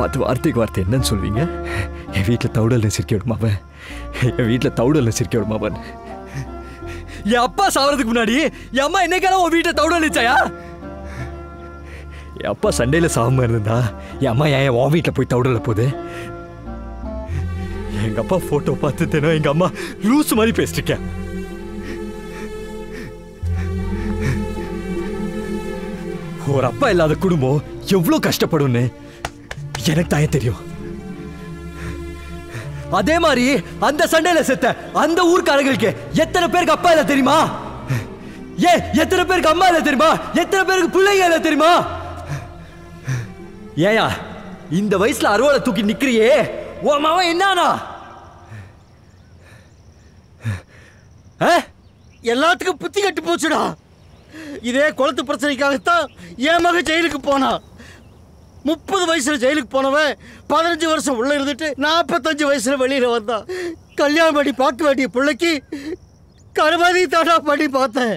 பார்த்து வார்த்தைக்கு வார்த்தை என்னன்னு சொல்வீங்க என் வீட்டில் தவுடல் சிரிக்க விடுமாவன் என் வீட்டில் தவுடல் சிரிக்க விடுமாவன் என் அப்பா சாவறதுக்கு முன்னாடி என் அம்மா என்னைக்கான உன் வீட்டை தவுடல் வச்சாயா என் அப்பா சண்டையில் சாகாம இருந்தா என் அம்மா ஏன் உன் வீட்டில் போய் தவுடல போகுது எங்க அப்பா போட்டோ பார்த்து தினம் எங்க அம்மா லூஸ் மாதிரி பேசிருக்கேன் ஒரு அப்பா இல்லாத குடும்பம் எவ்வளவு கஷ்டப்படும்னு எனக்கு தான் தெரியும் அதே மாதிரி அந்த சண்டையில செத்த அந்த ஊர்க்காரங்களுக்கு எத்தனை பேருக்கு அப்பா இல்ல தெரியுமா ஏ எத்தனை பேருக்கு அம்மா இல்ல தெரியுமா எத்தனை பேருக்கு பிள்ளைங்க இல்ல தெரியுமா ஏயா இந்த வயசுல அறுவலை தூக்கி நிக்கிறியே உன் மாவன் என்னானா எல்லாத்துக்கும் புத்தி கட்டு போச்சுடா இதே குளத்து பிரச்சனைக்காகத்தான் என் மகன் ஜெயிலுக்கு போனான் முப்பது வயசுல ஜெயிலுக்கு போனவன் பதினஞ்சு வருஷம் உள்ள இருந்துட்டு நாற்பத்தஞ்சு வயசுல வெளியில வந்தான் கல்யாணம் பண்ணி பார்க்க வேண்டிய பிள்ளைக்கு கருமாதி தாடா பண்ணி பார்த்தேன்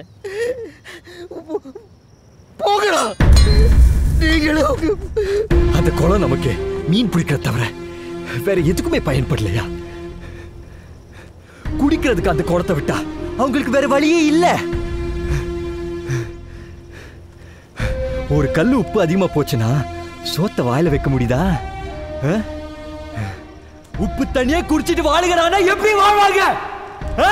போகடா நீங்களும் அந்த குளம் நமக்கு மீன் பிடிக்கிற தவிர வேற எதுக்குமே பயன்படலையா குடிக்கிறதுக்கு அந்த குளத்தை விட்டா அவங்களுக்கு வேற வழியே இல்ல ஒரு கல் உப்பு அதிகமா போச்சுன்னா சோத்த வாயில வைக்க முடியுதா ஆ? உப்பு தண்ணியே குடிச்சிட்டு வாழுகிறானா எப்படி வாழ்வாங்க ஆ?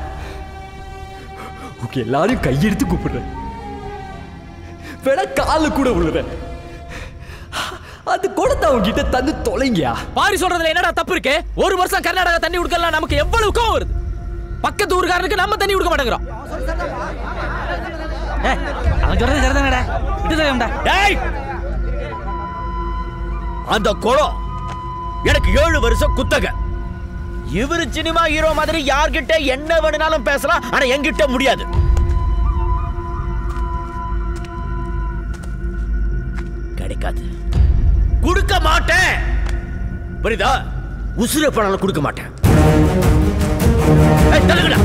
உங்க எல்லாரையும் கையெடுத்து கூப்பிடுறேன் வேணா கால கூட விழுறேன் அது கொடுத்த அவங்க கிட்ட தந்து தொலைங்கயா பாரி சொல்றதுல என்னடா தப்பு இருக்கு ஒரு வருஷம் கர்நாடகா தண்ணி கொடுக்கலாம் நமக்கு எவ்வளவு கோவம் வருது பக்கத்து ஊருக்காரனுக்கு நம்ம தண்ணி கொடுக்க மாட்டேங்கிறோம் அவன் சொல்றது சரிதானடா விட்டு தரேன்டா டேய் அந்த குளம் எனக்கு ஏழு வருஷம் குத்தகை இவரு சினிமா ஹீரோ மாதிரி யார்கிட்ட என்ன வேணும்னாலும் பேசலாம் ஆனா என்கிட்ட முடியாது கிடைக்காது கொடுக்க மாட்டேன் புரியுதா உசுர பணம் கொடுக்க மாட்டேன் ஏய், தள்ளுங்கடா.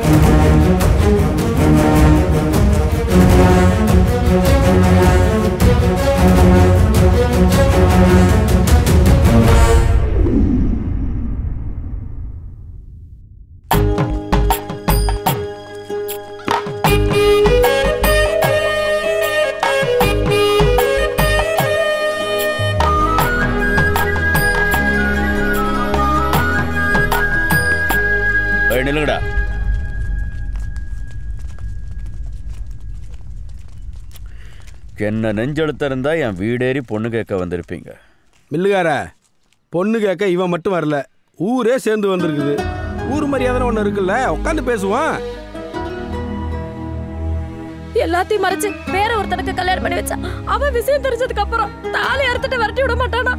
ஏய், நில்லுங்கடா என்ன நெஞ்செழுத்த இருந்தா என் வீடேறி பொண்ணு கேட்க வந்திருப்பீங்க மில்லுகார பொண்ணு கேட்க இவன் மட்டும் வரல ஊரே சேர்ந்து வந்திருக்குது ஊர் மரியாதை ஒன்று இருக்குல்ல உட்காந்து பேசுவான் எல்லாத்தையும் மறைச்சு வேற ஒருத்தனுக்கு கல்யாணம் பண்ணி வச்சா அவன் விஷயம் தெரிஞ்சதுக்கு அப்புறம் தாலி அறுத்துட்டு விரட்டி விட மாட்டானா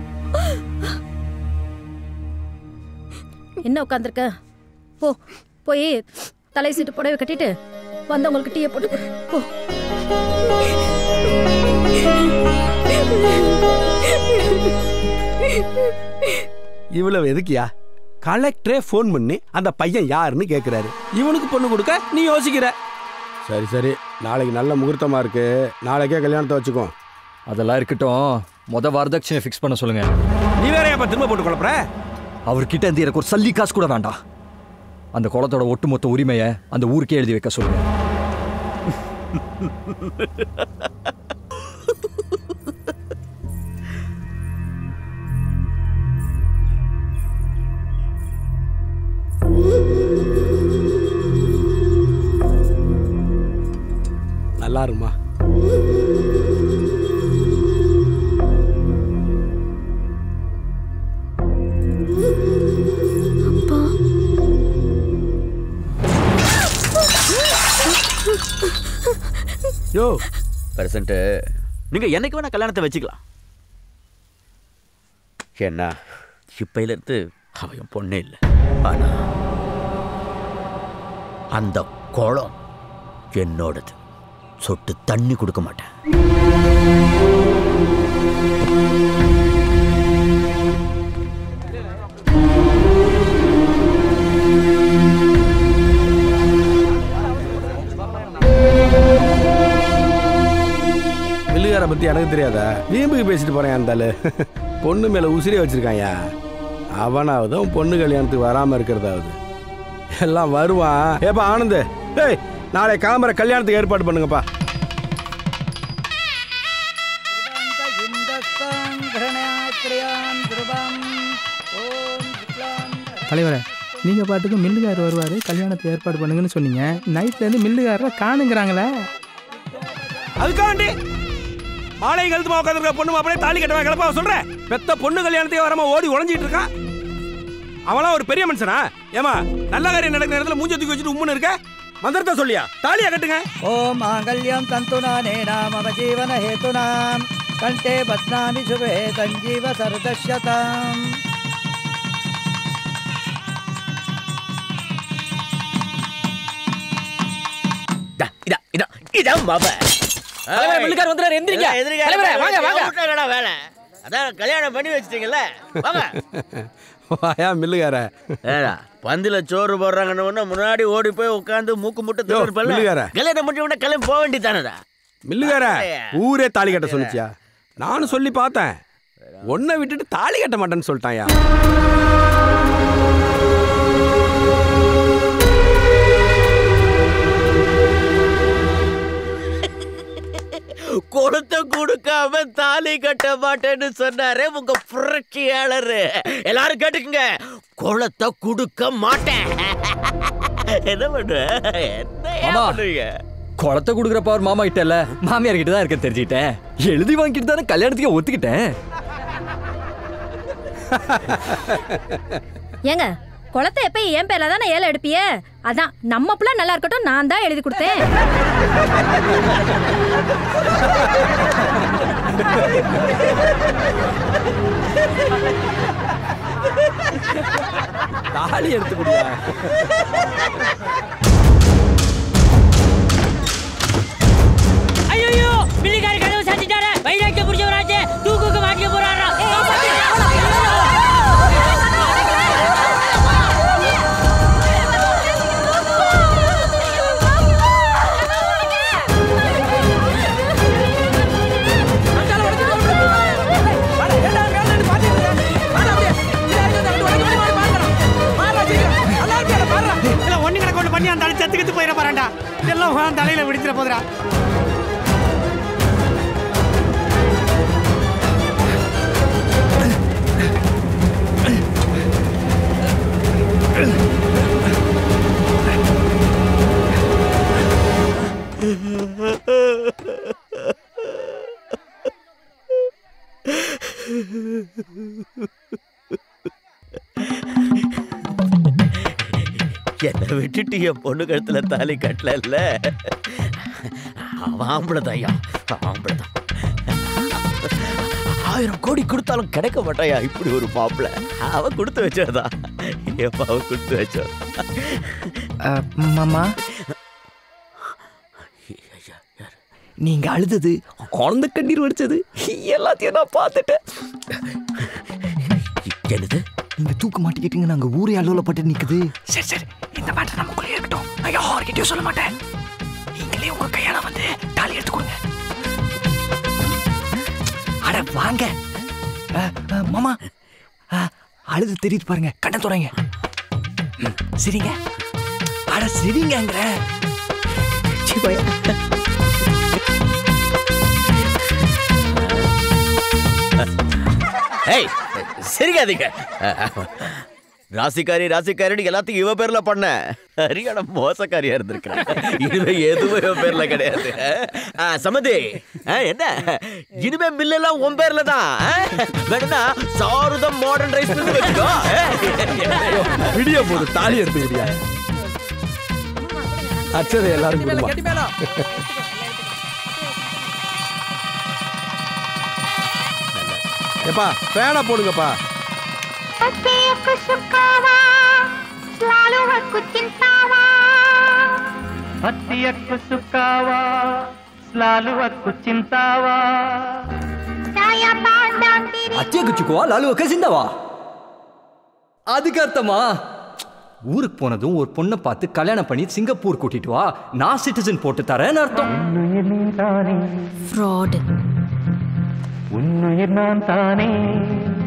என்ன உட்காந்துருக்க போ போய் தலை சீட்டு புடவை கட்டிட்டு வந்தவங்களுக்கு டீயை போட்டு கொடு. போ இவ்வளவு எதுக்கியா கலெக்டரே ஃபோன் பண்ணி அந்த பையன் யாருன்னு கேட்குறாரு இவனுக்கு பொண்ணு கொடுக்க நீ யோசிக்கிற சரி சரி நாளைக்கு நல்ல முகூர்த்தமா இருக்கு நாளைக்கே கல்யாணத்தை வச்சுக்கோ அதெல்லாம் இருக்கட்டும் மொத வரதட்சணை ஃபிக்ஸ் பண்ண சொல்லுங்க நீ வேற ஏப்பா திரும்ப போட்டு குழப்பற அவர்கிட்ட இருந்து எனக்கு ஒரு சல்லி காசு கூட வேண்டாம் அந்த குளத்தோட ஒட்டுமொத்த உரிமையை அந்த ஊருக்கே எழுதி வைக்க சொல்லுங்க நல்லா இருமா யோ பிரசன்ட் நீங்க என்னைக்கு வேணா கல்யாணத்தை வச்சுக்கலாம் என்ன இப்பையில இருந்து அவன் என் பொண்ணே இல்லை ஆனா அந்த குளம் என்னோடது சொட்டு தண்ணி கொடுக்க மாட்டேன் மில்லுகார பத்தி எனக்கு தெரியாதா வீம்புக்கு பேசிட்டு போறேன் அந்த ஆளு பொண்ணு மேலே உசிரியை வச்சிருக்கான்யா அவனாவது அவன் பொண்ணு கல்யாணத்துக்கு வராமல் இருக்கிறதாவது எல்லாம் வருவான் ஏப்பா ஆனந்த் ஏய் நாளை காமரை கல்யாணத்துக்கு ஏற்பாடு பண்ணுங்கப்பா தலைவரே நீங்கள் பாட்டுக்கு மில்லுகார் வருவார் கல்யாணத்துக்கு ஏற்பாடு பண்ணுங்கன்னு சொன்னீங்க நைட்லேருந்து மில்லுகாரரை காணுங்கிறாங்களே அதுக்காண்டி மாலை கழுத்துமா உட்காந்துருக்க பொண்ணு மாப்பிளே தாலி கட்டவா கிளப்பா சொல்றேன் பெத்த பொண்ணு கல்யாணத்துக்கு வராம ஓடி உழைஞ்சிட்டு இருக்கான் அவன்லாம் ஒரு பெரிய மனுஷனா ஏமா நல்ல காரியம் நடக்கிற இடத்துல மூஞ்ச தூக்கி வச்சுட்டு உம்முன்னு இருக்க மந்திரத்தை சொல்லியா தாலியா கட்டுங்க ॐ माङ्गल्यं तन्तुनानेन मम जीवनहेतूनां कण्ठे बध्नामि शुभे सञ्जीव सरदश्यताम् இதா இதா இதா மாப தலைவரே மில்லுக்கார் வந்துறாரு எந்திரிங்க தலைவரே வாங்க வாங்க வேலை அதான் கல்யாணம் பண்ணி வச்சிட்டீங்கல்ல வாங்க வாயா மில்லுகார ஏடா பந்தில சோறு போடுறாங்கன்னு உடனே முன்னாடி ஓடி போய் உட்காந்து மூக்கு முட்டை யோ, தின்னு மில்லுகார. கல்யாணம் பண்ணி உடனே கிளம்பி போக வேண்டியதானடா மில்லுகார ஊரே தாலி கட்ட சொல்லுச்சியா நானும் சொல்லி பார்த்தேன் ஒன்றை விட்டுட்டு தாலி கட்ட மாட்டேன்னு சொல்லிட்டாயா கொடுத்த கொடுக்காம தாலி கட்ட மாட்டேன்னு சொன்னாரே உங்க புரட்சியாளர் எல்லாரும் கேட்டுக்குங்க குளத்தை கொடுக்க மாட்டேன் என்ன பண்ற என்ன ஏன் மாமா. பண்ணுவீங்க குளத்தை கொடுக்குற பவர் மாமா கிட்ட இல்ல மாமியார் கிட்ட தான் இருக்க தெரிஞ்சுக்கிட்டேன் எழுதி வாங்கிட்டு தானே கல்யாணத்துக்கு ஒத்துக்கிட்டேன் ஏங்க குளத்தை எப்ப என் பேர்ல தானே ஏழை எடுப்பியே அதான் நம்ம பிள்ளை நல்லா இருக்கட்டும் நான் தான் எழுதி கொடுத்தேன் தாலி எடுத்து கொடுயா ஐயோ பிள்ளைக்கார கதவு சாத்திட்டாரு வைராக்கிய புடிச்சவராச்சே தூக்குக்கு மாட்டிக்க போறாரா ஒண்ணு கிடக்க ஒண்ணு பண்ணி அந்த செத்து கித்து போயிட போறான்டா எல்லாம் உன் தலையில விடிச்சிட போதுடா என்னை விட்டுட்டு என் பொண்ணு கழுத்துல தாலி கட்டல அவன் ஆம்பளை தாயா ஆம்பளை தான் ஆயிரம் கோடி கொடுத்தாலும் கிடைக்க மாட்டாயா இப்படி ஒரு மாப்பிள்ளை அவன் கொடுத்து வச்சதா எப்ப அவன் கொடுத்து வச்சா மாமா நீங்க அழுதது குழந்தை கண்ணீர் வடிச்சது எல்லாத்தையும் நான் பார்த்துட்டேன் என்னது நீங்க தூக்க மாட்டிக்கிட்டீங்க நாங்க ஊரே அலுவலப்பட்டு நிக்குது சரி சரி இந்த மேட்டர் நமக்குள்ளே இருக்கட்டும் நான் யார்கிட்டயும் சொல்ல மாட்டேன் நீங்களே உங்க கையால வந்து தாலி எடுத்து கொடுங்க அட வாங்க அஹ், அஹ், மாமா அஹ், அழுது தெரியுது பாருங்க கண்ணை துறைங்க ம், சிரிங்க அட சிரிங்கங்கிற சீ, போயா. ஏய் சிரிக்காதீங்க ராசிக்காரி ராசிக்காரின்னு எல்லாத்தையும் இவ பேர்ல பண்ண சரியான மோசக்காரியா இருந்திருக்கிறேன் இனிமே எதுவும் இவ பேர்ல கிடையாது ஆ, சமதி ஆ, என்ன இனிமே மில்லெல்லாம் உன் பேர்ல தான் ஆ? வேணும்னா சாருதம் மாடர்ன் ரைஸ் மில் வச்சுக்கோ விடிய போது தாலி எடுத்து விடியா அச்சதை எல்லாரும் கொடுமா ஏப்பா ஃபேனை போடுங்கப்பா హత్యకు సుక్కావా స్లాలువకు చింతావా அத்திய குச்சிக்குவா லாலுவக்க சிந்தாவா அதுக்கு அர்த்தமா ஊருக்கு போனதும் ஒரு பொண்ணை பார்த்து கல்யாணம் பண்ணி சிங்கப்பூர் கூட்டிட்டு வா நான் சிட்டிசன் போட்டு தரேன்னு அர்த்தம் ஃப்ராடு உன்னுயிர் நான் தானே